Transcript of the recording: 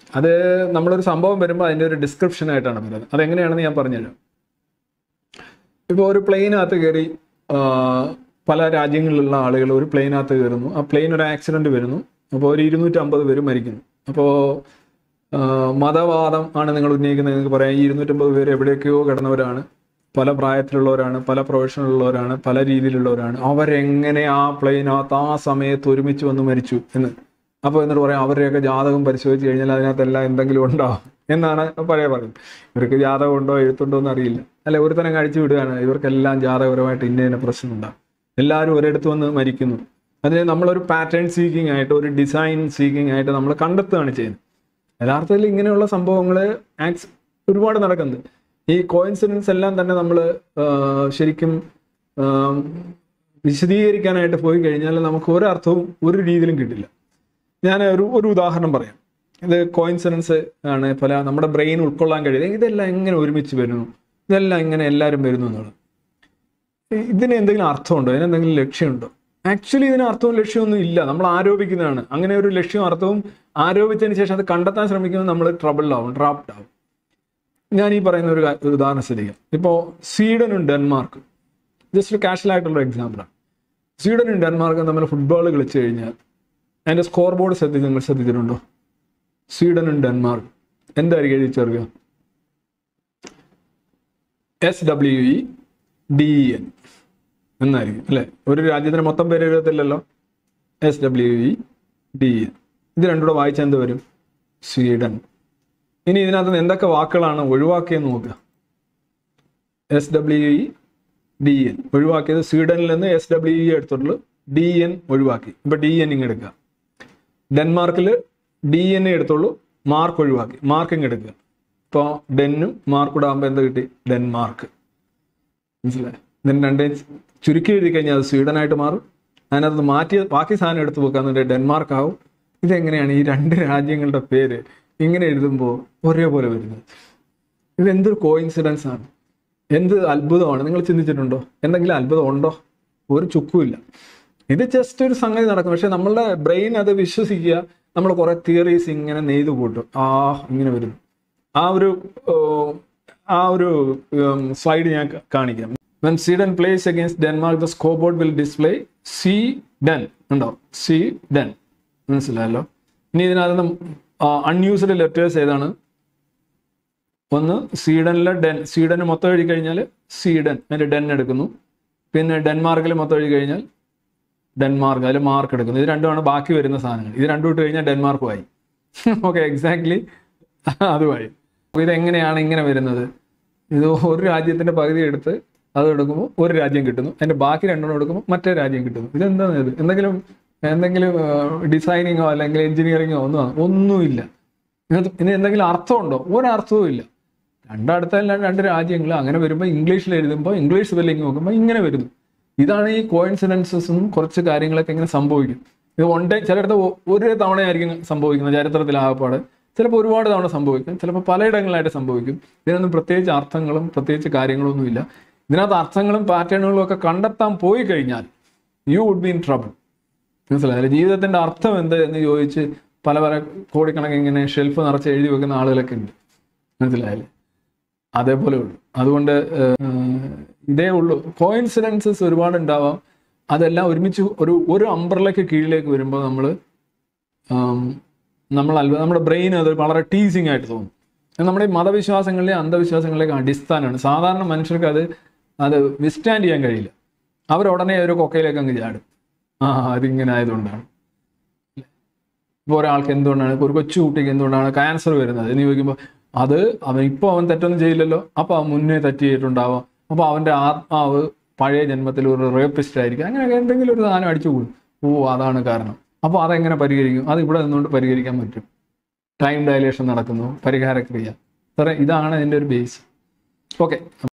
അത് നമ്മളൊരു സംഭവം വരുമ്പോൾ അതിൻ്റെ ഒരു ഡിസ്ക്രിപ്ഷൻ ആയിട്ടാണ് വരുന്നത് അതെങ്ങനെയാണെന്ന് ഞാൻ പറഞ്ഞുതരാം ഇപ്പോൾ ഒരു പ്ലെയിനകത്ത് കയറി ആ, പല രാജ്യങ്ങളിലുള്ള ആളുകൾ ഒരു പ്ലെയിനകത്ത് കയറുന്നു ആ പ്ലെയിൻ ഒരു ആക്സിഡന്റ് വരുന്നു അപ്പോൾ ഒരു ഇരുന്നൂറ്റമ്പത് പേര് മരിക്കുന്നു അപ്പോൾ മതവാദം ആണ് നിങ്ങൾ ഉന്നയിക്കുന്നത് നിങ്ങൾക്ക് പറയാം ഈ ഇരുന്നൂറ്റമ്പത് പേര് എവിടെയൊക്കെയോ കിടന്നവരാണ് പല പ്രായത്തിലുള്ളവരാണ് പല പ്രൊഫഷനിലുള്ളവരാണ് പല രീതിയിലുള്ളവരാണ് അവരെങ്ങനെ ആ പ്ലെയിനകത്ത് ആ സമയത്ത് ഒരുമിച്ച് വന്ന് മരിച്ചു എന്ന് അപ്പോൾ എന്നിട്ട് പറയാം അവരുടെയൊക്കെ ജാതകം പരിശോധിച്ച് കഴിഞ്ഞാൽ അതിനകത്തെല്ലാം എന്തെങ്കിലും ഉണ്ടാവും എന്നാണ് പഴയ പറയുന്നത് ഇവർക്ക് ജാതകം ഉണ്ടോ എഴുത്തുണ്ടോ എന്ന് അറിയില്ല അല്ലെ ഒരുത്തരം കഴിച്ചു വിടുകയാണ് ഇവർക്കെല്ലാം ജാതകപരമായിട്ട് ഇന്ന ഇന്ന പ്രശ്നമുണ്ടാകും എല്ലാവരും ഒരിടത്ത് വന്ന് മരിക്കുന്നു അതിന് നമ്മളൊരു പാറ്റേൺ സീക്കിംഗ് ആയിട്ട് ഒരു ഡിസൈൻ സീക്കിംഗ് ആയിട്ട് നമ്മൾ കണ്ടെത്തുകയാണ് ചെയ്യുന്നത് യഥാർത്ഥത്തിൽ ഇങ്ങനെയുള്ള സംഭവങ്ങൾ ആക്സ് ഒരുപാട് നടക്കുന്നുണ്ട് ഈ കോയിൻസിഡൻസ് എല്ലാം തന്നെ നമ്മൾ ശരിക്കും ആ, വിശദീകരിക്കാനായിട്ട് പോയി കഴിഞ്ഞാൽ നമുക്ക് ഒരർത്ഥവും ഒരു രീതിയിലും കിട്ടില്ല ഞാൻ ഒരു ഒരു ഉദാഹരണം പറയാം ഇത് കോയിൻസിഡൻസ് ആണ് പല നമ്മുടെ ബ്രെയിൻ ഉൾക്കൊള്ളാൻ കഴിയുന്നത് ഇതെല്ലാം എങ്ങനെ ഒരുമിച്ച് വരുന്നു ഇതെല്ലാം എങ്ങനെ എല്ലാവരും വരുന്നു എന്നുള്ളത് ഇ- ഇതിന് എന്തെങ്കിലും അർത്ഥമുണ്ടോ ഇതിന് എന്തെങ്കിലും ലക്ഷ്യമുണ്ടോ ആക്ച്വലി ഇതിന് അർത്ഥവും ലക്ഷ്യമൊന്നും ഇല്ല നമ്മൾ ആരോപിക്കുന്നതാണ് അങ്ങനെ ഒരു ലക്ഷ്യവും അർത്ഥവും ആരോപിച്ചതിന് ശേഷം അത് കണ്ടെത്താൻ ശ്രമിക്കുമ്പോൾ നമ്മൾ ട്രബിളിലാവും ട്രാപ്ഡ് ആവും ഞാൻ ഈ പറയുന്ന ഒരു കാ- ഒരു ഉദാഹരണം ശ്രദ്ധിക്കാം ഇപ്പോൾ സ്വീഡനും ഡെൻമാർക്കും ജസ്റ്റ് ഒരു കാഷ്വൽ ആയിട്ടുള്ള എക്സാമ്പിളാണ് സ്വീഡനും ഡെൻമാർക്കും തമ്മിൽ ഫുട്ബോൾ കളിച്ചു കഴിഞ്ഞാൽ അതിൻ്റെ സ്കോർ ബോർഡ് ശ്രദ്ധിച്ച് നിങ്ങൾ ശ്രദ്ധിച്ചിട്ടുണ്ടോ സ്വീഡനും ഡെൻമാർക്കും എന്തായിരിക്കും എഴുതി ചേർക്കുക S W E D N എന്നായിരിക്കും അല്ലേ ഒരു രാജ്യത്തിന് മൊത്തം പേര് എഴുതത്തില്ലല്ലോ S W E D N ഇത് രണ്ടും കൂടെ വായിച്ചാൽ എന്ത് വരും സ്വീഡൻ ഇനി ഇതിനകത്ത് നിന്ന് എന്തൊക്കെ വാക്കുകളാണ് ഒഴിവാക്കിയെന്ന് നോക്കുക S W E D N ഒഴിവാക്കിയത് സ്വീഡനിൽ നിന്ന് എസ് ഡബ്ല്യു ഇ എടുത്തിട്ടുള്ളൂ ഡി എൻ ഒഴിവാക്കി ഇപ്പൊ ഡി എൻ ഇങ്ങ് എടുക്കുക ഡെൻമാർക്കിൽ ഡി എൻ എടുത്തുള്ളൂ മാർക്ക് ഒഴിവാക്കി മാർക്ക് ഇങ്ങ് എടുക്കുക ഇപ്പോൾ ഡെന്നും മാർക്കൂടെ ആകുമ്പോൾ എന്ത് കിട്ടി ഡെൻമാർക്ക് മനസ്സിലായി ഇതിന് രണ്ടേം ചുരുക്കി എഴുതി കഴിഞ്ഞാൽ അത് സ്വീഡനായിട്ട് മാറും അതിനകത്ത് മാറ്റി ബാക്കി സാധനം എടുത്ത് വെക്കാന്നുണ്ടെങ്കിൽ ഡെൻമാർക്ക് ആവും ഇതെങ്ങനെയാണ് ഈ രണ്ട് രാജ്യങ്ങളുടെ പേര് ഇങ്ങനെ എഴുതുമ്പോൾ ഒരേപോലെ വരുന്നത് ഇത് എന്തൊരു കോയിൻസിഡൻസ് ആണ് എന്ത് അത്ഭുതമാണ് നിങ്ങൾ ചിന്തിച്ചിട്ടുണ്ടോ എന്തെങ്കിലും അത്ഭുതം ഉണ്ടോ ഒരു ചുക്കുമില്ല ഇത് ജസ്റ്റ് ഒരു സംഗതി നടക്കും പക്ഷെ നമ്മളുടെ ബ്രെയിൻ അത് വിശ്വസിക്കുക നമ്മൾ കുറെ തിയറീസ് ഇങ്ങനെ നെയ്തു കൂട്ടും ആ ഇങ്ങനെ വരുന്നു ആ ഒരു ഏർ, ആ ഒരു സ്ലൈഡ് ഞാൻ ക- കാണിക്കാം when Sweden plays against Denmark the scoreboard will display C den ഉണ്ടോ സി ഡെൻ മനസ്സിലായല്ലോ ഇനി ഇതിനകത്ത് അൺയൂസ്ഡ് ലെറ്റേഴ്സ് ഏതാണ് ഒന്ന് സ്വീഡനിലെ ഡെൻ സ്വീഡന് മൊത്തം എഴുതി കഴിഞ്ഞാൽ സ്വീഡൻ അതിന്റെ ഡെൻ എടുക്കുന്നു പിന്നെ ഡെൻമാർക്കിൽ മൊത്തം എഴുതി കഴിഞ്ഞാൽ ഡെൻമാർക്ക് അതിൽ മാർക്ക് എടുക്കുന്നു ഇത് രണ്ടുമാണ് ബാക്കി വരുന്ന സാധനങ്ങൾ ഇത് രണ്ടും ഇട്ട് കഴിഞ്ഞാൽ ഡെൻമാർക്കുമായി ഓക്കെ എക്സാക്ട്ലി അതുമായി അപ്പോൾ ഇതെങ്ങനെയാണ് ഇങ്ങനെ വരുന്നത് ഇത് ഒരു രാജ്യത്തിന്റെ പകുതി എടുത്ത് അത് എടുക്കുമ്പോൾ ഒരു രാജ്യം കിട്ടുന്നു അതിന്റെ ബാക്കി രണ്ടെണ്ണം എടുക്കുമ്പോൾ മറ്റേ രാജ്യം കിട്ടുന്നു ഇതെന്താണ് ഇത് എന്തെങ്കിലും എന്തെങ്കിലും ഡിസൈനിങ്ങോ അല്ലെങ്കിൽ എഞ്ചിനീയറിങ്ങോ ഒന്നും ഒന്നുമില്ല ഇതിനകത്ത് ഇനി എന്തെങ്കിലും അർത്ഥമുണ്ടോ ഒരർത്ഥവും ഇല്ല രണ്ടടുത്തല്ല രണ്ട് രാജ്യങ്ങൾ അങ്ങനെ വരുമ്പോൾ ഇംഗ്ലീഷിൽ എഴുതുമ്പോൾ ഇംഗ്ലീഷ് സ്പെല്ലിംഗ് നോക്കുമ്പോൾ ഇങ്ങനെ വരുന്നു ഇതാണ് ഈ കോയിൻസിഡൻസസും കുറച്ച് കാര്യങ്ങളൊക്കെ ഇങ്ങനെ സംഭവിക്കും ഇത് വൺ ടൈം ചിലയിടത്ത് ഒ- ഒരു തവണയായിരിക്കും സംഭവിക്കുന്നത് ചരിത്രത്തിൽ ആകപ്പാട് ചിലപ്പോൾ ഒരുപാട് തവണ സംഭവിക്കും ചിലപ്പോൾ പലയിടങ്ങളിലായിട്ട് സംഭവിക്കും ഇതിനൊന്നും പ്രത്യേകിച്ച് അർത്ഥങ്ങളും പ്രത്യേകിച്ച് കാര്യങ്ങളൊന്നും ഇല്ല ഇതിനകത്ത് അർത്ഥങ്ങളും പാറ്റേണുകളും ഒക്കെ കണ്ടെത്താൻ പോയി കഴിഞ്ഞാൽ you would be in trouble മനസ്സിലായില്ലേ ജീവിതത്തിന്റെ അർത്ഥം എന്ത് എന്ന് ചോദിച്ച് പല പല കോടിക്കണക്കിന് ഇങ്ങനെ ഷെൽഫ് നിറച്ച് എഴുതി വെക്കുന്ന ആളുകളൊക്കെ ഉണ്ട് മനസ്സിലായില്ലേ അതേപോലെ ഉള്ളൂ അതുകൊണ്ട് ഏഹ്, ഇതേ ഉള്ളൂ കോയിൻസിഡൻസസ് ഒരുപാട് ഉണ്ടാവാം അതെല്ലാം ഒരുമിച്ച് ഒരു ഒരു അംബ്രലയ്ക്ക് കീഴിലേക്ക് വരുമ്പോൾ നമ്മൾ നമ്മൾ അത്ഭുതം നമ്മുടെ ബ്രെയിൻ അത് വളരെ ടീസിങ് ആയിട്ട് തോന്നും അത് നമ്മുടെ ഈ മതവിശ്വാസങ്ങളിലെ അന്ധവിശ്വാസങ്ങളിലേക്ക് അടിസ്ഥാനമാണ് സാധാരണ മനുഷ്യർക്ക് അത് അത് വിസ്റ്റാൻഡ് ചെയ്യാൻ കഴിയില്ല അവരുടനെ ഒരു കൊക്കയിലേക്ക് അങ്ങ് ചാടും ആ അതിങ്ങനെ ആയതുകൊണ്ടാണ് ഇപ്പോൾ ഒരാൾക്ക് എന്തുകൊണ്ടാണ് ഇപ്പോൾ ഒരു കൊച്ചു കുട്ടിക്ക് എന്തുകൊണ്ടാണ് ക്യാൻസർ വരുന്നത് എന്ന് ചോദിക്കുമ്പോൾ അത് അവൻ ഇപ്പോൾ അവൻ തെറ്റൊന്നും ചെയ്യില്ലല്ലോ അപ്പോൾ അവൻ മുന്നേ തെറ്റ് ചെയ്തിട്ടുണ്ടാവാം അപ്പോൾ അവൻ്റെ ആത്മാവ് പഴയ ജന്മത്തിൽ ഒരു റേപ്പിസ്റ്റ് ആയിരിക്കും അങ്ങനെയൊക്കെ എന്തെങ്കിലും ഒരു സാധനം അടിച്ചു കൂടും ഓ അതാണ് കാരണം അപ്പോൾ അതെങ്ങനെ പരിഹരിക്കും അത് ഇവിടെ നിന്നുകൊണ്ട് പരിഹരിക്കാൻ പറ്റും ടൈം ഡയലേഷൻ നടക്കുന്നു പരിഹാരക്രിയ സാറേ ഇതാണ് അതിൻ്റെ ഒരു ബേസ് ഓക്കെ